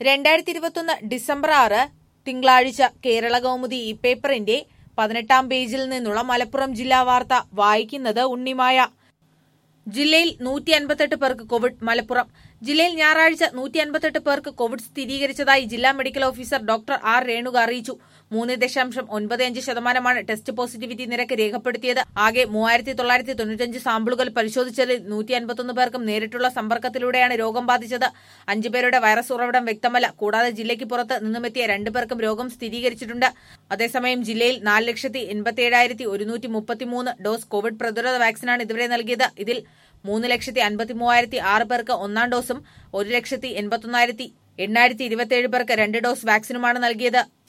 രണ്ടായിരത്തി ഇരുപത്തൊന്ന് ഡിസംബർ ആറ് തിങ്കളാഴ്ച കേരള കൗമുദി ഈ പേപ്പറിന്റെ പതിനെട്ടാം പേജിൽ നിന്നുള്ള മലപ്പുറം ജില്ലാ വാർത്ത വായിക്കുന്നത് ഉണ്ണിമായ ജില്ലയിൽ നൂറ്റി അൻപത്തെട്ട് പേർക്ക് കോവിഡ് മലപ്പുറം ജില്ലയിൽ ഞായറാഴ്ച നൂറ്റി അൻപത്തെട്ട് പേർക്ക് കോവിഡ് സ്ഥിരീകരിച്ചതായി ജില്ലാ medical officer doctor R Renuka അറിയിച്ചു മൂന്ന് ദശാംശം ഒൻപത് അഞ്ച് ശതമാനമാണ് ടെസ്റ്റ് പോസിറ്റിവിറ്റി നിരക്ക് രേഖപ്പെടുത്തിയത് ആകെ മൂവായിരത്തി തൊള്ളായിരത്തി തൊണ്ണൂറ്റഞ്ച് സാമ്പിളുകൾ പരിശോധിച്ചതിൽ നൂറ്റി അൻപത്തൊന്ന് പേർക്കും നേരിട്ടുള്ള സമ്പർക്കത്തിലൂടെയാണ് രോഗം ബാധിച്ചത് അഞ്ചു പേരുടെ വൈറസ് ഉറവിടം വ്യക്തമല്ല കൂടാതെ ജില്ലയ്ക്ക് പുറത്ത് നിന്നുമെത്തിയ രണ്ടു പേർക്കും രോഗം സ്ഥിരീകരിച്ചിട്ടുണ്ട് അതേസമയം ജില്ലയിൽ നാല് ലക്ഷത്തി എൺപത്തിയേഴായിരത്തി ഒരുന്നൂറ്റി മുപ്പത്തിമൂന്ന് ഡോസ് കോവിഡ് പ്രതിരോധ വാക്സിനാണ് ഇതുവരെ നൽകിയത് ഇതിൽ മൂന്ന് ലക്ഷത്തി അൻപത്തി മൂവായിരത്തി ആറ് പേർക്ക് ഒന്നാം ഡോസും ഒരു ലക്ഷത്തി എൺപത്തൊന്നായിരത്തി എണ്ണായിരത്തി ഇരുപത്തിയേഴ് പേർക്ക് രണ്ട് ഡോസ് വാക്സിനുമാണ് നൽകിയത്